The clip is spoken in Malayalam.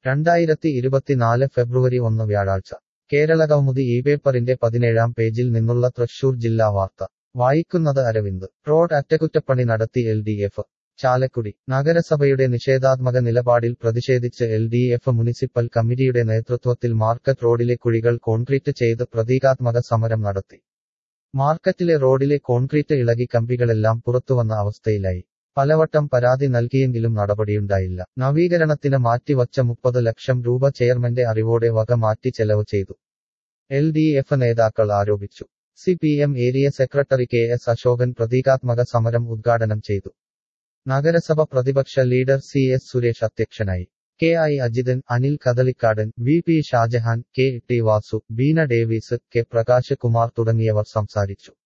രണ്ടായിരത്തി ഇരുപത്തിനാല് ഫെബ്രുവരി ഒന്ന് വ്യാഴാഴ്ച കേരളകൗമുദി ഈ പേപ്പറിന്റെ പതിനേഴാം പേജിൽ നിന്നുള്ള തൃശൂർ ജില്ലാ വാർത്ത വായിക്കുന്നത് അരവിന്ദ് റോഡ് അറ്റകുറ്റപ്പണി നടത്തി എൽ ഡി എഫ് ചാലക്കുടി നഗരസഭയുടെ നിഷേധാത്മക നിലപാടിൽ പ്രതിഷേധിച്ച് എൽ ഡി എഫ് മുനിസിപ്പൽ കമ്മിറ്റിയുടെ നേതൃത്വത്തിൽ മാർക്കറ്റ് റോഡിലെ കുഴികൾ കോൺക്രീറ്റ് ചെയ്ത് പ്രതീകാത്മക സമരം നടത്തി മാർക്കറ്റിലെ റോഡിലെ കോൺക്രീറ്റ് ഇളകി കമ്പികളെല്ലാം പുറത്തുവന്ന അവസ്ഥയിലായി പലവട്ടം പരാതി നൽകിയെങ്കിലും നടപടിയുണ്ടായില്ല നവീകരണത്തിന് മാറ്റിവച്ച മുപ്പത് ലക്ഷം രൂപ ചെയർമന്റെ അറിവോടെ വക മാറ്റി ചെലവ് ചെയ്തു എൽ ഡി എഫ് നേതാക്കൾ ആരോപിച്ചു C P M area secretary K S Ashokan പ്രതീകാത്മക സമരം ഉദ്ഘാടനം ചെയ്തു നഗരസഭ പ്രതിപക്ഷ ലീഡർ സി എസ് സുരേഷ് അധ്യക്ഷനായി K I Ajithan Anil Kadalikkadan V P Shajahan K T Vasu Beena Davis K Prakash Kumar തുടങ്ങിയവർ സംസാരിച്ചു